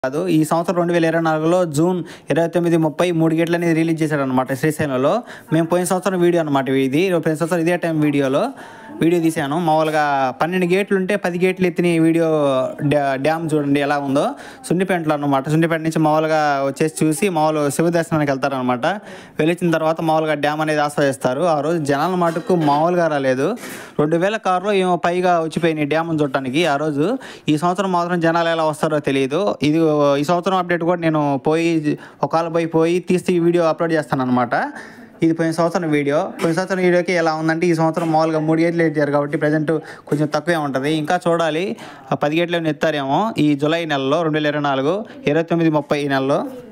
కాదు ఈ సంవత్సరం రెండు వేల ఇరవై నాలుగులో జూన్ ఇరవై తొమ్మిది ముప్పై మూడు గేట్లు అనేది రిలీజ్ చేశాడు అనమాట శ్రీశైలంలో మేము పోయిన సంవత్సరం వీడియో అనమాట ఇది పోయిన సంవత్సరం ఇదే టైం వీడియోలో వీడియో తీశాను మామూలుగా పన్నెండు గేట్లు ఉంటే పది గేట్లు ఎత్తిన ఈ వీడియో డ్యా- డ్యామ్ చూడండి ఎలా ఉందో సున్నిపేంటలో అనమాట సున్నిపేట నుంచి మామూలుగా వచ్చేసి చూసి మామూలు శివ దర్శనానికి వెళ్తారనమాట వెళ్ళిన తర్వాత మామూలుగా డ్యామ్ అనేది ఆస్వాదిస్తారు ఆ రోజు జనాల మటుకు మామూలుగా రాలేదు రెండు వేల కారులో ఏమో పైగా వచ్చిపోయినాయి డ్యామ్ చూడటానికి ఆ రోజు ఈ సంవత్సరం మాత్రం జనాలు ఎలా వస్తారో తెలియదు ఇది ఈ సంవత్సరం అప్డేట్ కూడా నేను పోయి ఒకవేళ పోయి పోయి తీస్తే ఈ వీడియో అప్లోడ్ చేస్తాను అనమాట ఇది పోయిన సంవత్సరం వీడియో పోయిన సంవత్సరం వీడియోకి ఎలా ఉందంటే ఈ సంవత్సరం మామూలుగా మూడు గేట్లు ఎత్తారు కాబట్టి ప్రజెంట్ కొంచెం తక్కువే ఉంటుంది ఇంకా చూడాలి ఆ పది గేట్లు ఏమైనా ఎత్తారేమో ఈ జూలై నెలలో రెండు వేల ఇరవై నాలుగు ఇరవై తొమ్మిది ముప్పై ఈ నెలలో